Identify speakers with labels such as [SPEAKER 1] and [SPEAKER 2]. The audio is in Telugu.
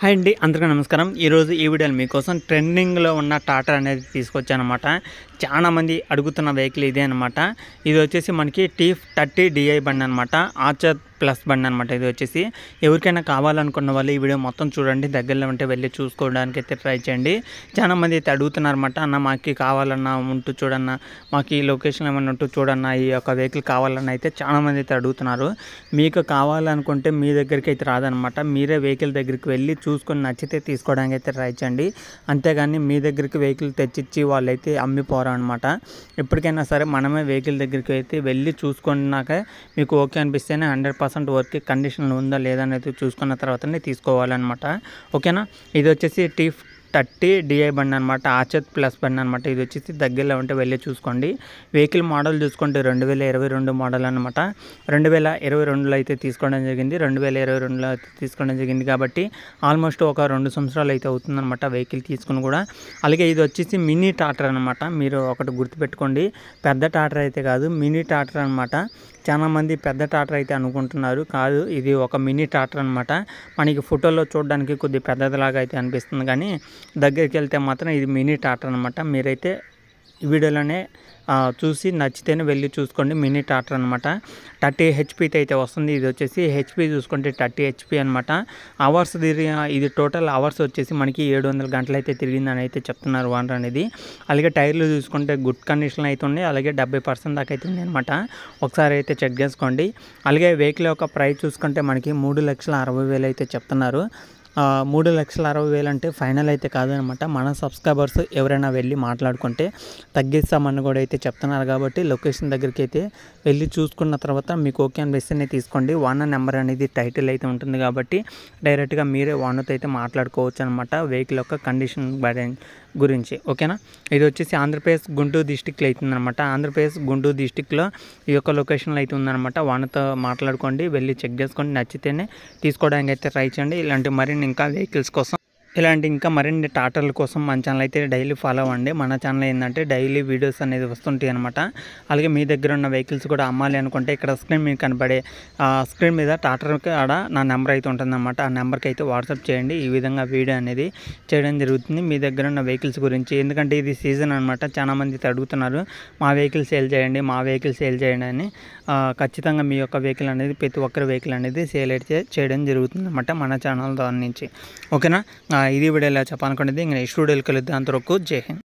[SPEAKER 1] హాయ్ అండి అందరికీ నమస్కారం ఈరోజు ఈ వీడియోలో మీకోసం ట్రెండింగ్లో ఉన్న టాటా అనేది తీసుకొచ్చానమాట చాలా మంది అడుగుతున్న వెహికల్ ఇదే అనమాట ఇది వచ్చేసి మనకి టీ థర్టీ డిఐ బండి అనమాట ఆర్చర్ ప్లస్ బండి అనమాట ఇది వచ్చేసి ఎవరికైనా కావాలనుకున్న వాళ్ళు ఈ వీడియో మొత్తం చూడండి దగ్గరలో ఉంటే వెళ్ళి చూసుకోవడానికి అయితే ట్రై చేయండి చాలా మంది అయితే అడుగుతున్నారన్నమాట అన్న మాకు కావాలన్నా ఉంటూ చూడన్నా మాకు ఈ లొకేషన్ ఏమైనా ఉంటూ చూడన్నా ఈ యొక్క వెహికల్ కావాలన్నా అయితే చాలా మంది అయితే అడుగుతున్నారు మీకు కావాలనుకుంటే మీ దగ్గరికి అయితే రాదనమాట మీరే వెహికల్ దగ్గరికి వెళ్ళి చూసుకొని నచ్చితే తీసుకోవడానికి అయితే ట్రై చేయండి అంతేగాని మీ దగ్గరికి వెహికల్ తెచ్చిచ్చి వాళ్ళైతే అమ్మిపోరు అనమాట ఎప్పటికైనా సరే మనమే వెహికల్ దగ్గరికి అయితే వెళ్ళి చూసుకున్నాక మీకు ఓకే అనిపిస్తేనే హండ్రెడ్ పర్సెంట్ వర్క్ కండిషన్ ఉందా లేదా అనేది చూసుకున్న తర్వాతనే తీసుకోవాలన్నమాట ఓకేనా ఇది వచ్చేసి టీ థర్టీ డిఐ బండి అనమాట ఆచత్ ప్లస్ బండి అనమాట ఇది వచ్చేసి దగ్గరలో ఉంటే వెళ్ళి చూసుకోండి వెహికల్ మోడల్ చూసుకుంటే రెండు వేల ఇరవై రెండు మోడల్ అనమాట రెండు వేల ఇరవై రెండులో అయితే తీసుకోవడం జరిగింది రెండు వేల ఇరవై రెండులో అయితే తీసుకోవడం జరిగింది కాబట్టి ఆల్మోస్ట్ ఒక రెండు సంవత్సరాలు అయితే అవుతుందన్నమాట వెహికల్ తీసుకుని కూడా అలాగే ఇది వచ్చేసి మినీ టాటర్ అనమాట మీరు ఒకటి గుర్తుపెట్టుకోండి పెద్ద టాటర్ అయితే కాదు మినీ టాటర్ అనమాట చాలా మంది పెద్ద టాటర్ అయితే అనుకుంటున్నారు కాదు ఇది ఒక మినీ టాటర్ అనమాట మనకి ఫోటోలో చూడడానికి కొద్ది పెద్దదిలాగా అయితే అనిపిస్తుంది కానీ దగ్గరికి వెళ్తే మాత్రం ఇది మినీ టాటర్ అనమాట మీరైతే ఈ వీడియోలోనే ఆ, చూసి నచ్చితేనే వెళ్ళి చూసుకోండి మినీ టాటర్ అనమాట థర్టీ హెచ్పితో అయితే వస్తుంది ఇది వచ్చేసి హెచ్పి చూసుకుంటే థర్టీ హెచ్పి అనమాట అవర్స్ ఇది టోటల్ అవర్స్ వచ్చేసి మనకి ఏడు వందల గంటలు అయితే తిరిగిందని అయితే చెప్తున్నారు వానర్ అనేది అలాగే టైర్లు చూసుకుంటే గుడ్ కండిషన్ అయితే ఉన్నాయి అలాగే డెబ్బై పర్సెంట్ దాకా అయితే ఉంది అనమాట ఒకసారి అయితే చెక్ చేసుకోండి అలాగే వెహికల్ యొక్క ప్రైస్ చూసుకుంటే మనకి మూడు లక్షల అరవై వేలు అయితే చెప్తున్నారు ఆ, మూడు లక్షల అరవై వేలు అంటే ఫైనల్ అయితే కాదనమాట మన సబ్స్క్రైబర్స్ ఎవరైనా వెళ్ళి మాట్లాడుకుంటే తగ్గిస్తామని కూడా అయితే చెప్తున్నారు కాబట్టి లొకేషన్ దగ్గరికి అయితే వెళ్ళి చూసుకున్న తర్వాత మీకు ఓకే అనిపిస్తేనే తీసుకోండి వాన నెంబర్ అనేది టైటిల్ అయితే ఉంటుంది కాబట్టి డైరెక్ట్గా మీరే వానతో అయితే మాట్లాడుకోవచ్చు అనమాట వెహికల్ యొక్క కండిషన్ గురించి ఓకేనా ఇది వచ్చేసి ఆంధ్రప్రదేశ్ గుంటూరు డిస్టిక్లో అవుతుంది అనమాట ఆంధ్రప్రదేశ్ గుంటూరు డిస్టిక్లో ఈ యొక్క లొకేషన్లో అయితే ఉందన్నమాట వానతో మాట్లాడుకోండి వెళ్ళి చెక్ చేసుకోండి నచ్చితేనే తీసుకోవడానికి అయితే ట్రై చేయండి ఇలాంటి మరిన్ని ఇంకా వెహికల్స్ కోసం ఇలాంటి ఇంకా మరిన్ని టాటర్ల కోసం మన ఛానల్ అయితే డైలీ ఫాలో అవ్వండి మన ఛానల్ ఏంటంటే డైలీ వీడియోస్ అనేది వస్తుంటాయి అనమాట అలాగే మీ దగ్గర ఉన్న వెహికల్స్ కూడా అమ్మాలి అనుకుంటే ఇక్కడ స్క్రీన్ మీద కనబడే ఆ స్క్రీన్ మీద టాటర్కి ఆడ నా నెంబర్ అయితే ఉంటుందన్నమాట ఆ నెంబర్కి అయితే వాట్సాప్ చేయండి ఈ విధంగా వీడియో అనేది చేయడం జరుగుతుంది మీ దగ్గర ఉన్న వెహికల్స్ గురించి ఎందుకంటే ఇది సీజన్ అనమాట చాలా మంది అయితే అడుగుతున్నారు మా వెహికల్ సేల్ చేయండి మా వెహికల్ సేల్ చేయండి అని ఆ, ఖచ్చితంగా మీ యొక్క వెహికల్ అనేది ప్రతి ఒక్కరి వెహికల్ అనేది సేల్ అయితే చేయడం జరుగుతుంది అనమాట మన ఛానల్ దాని నుంచి ఓకేనా ఆ, ఇది వీడియో ఇలా చెప్పాలనుకునేది ఇంకా నెక్స్ట్ వీడియోకి కలుద్దాం అంతవరకు జై హింద్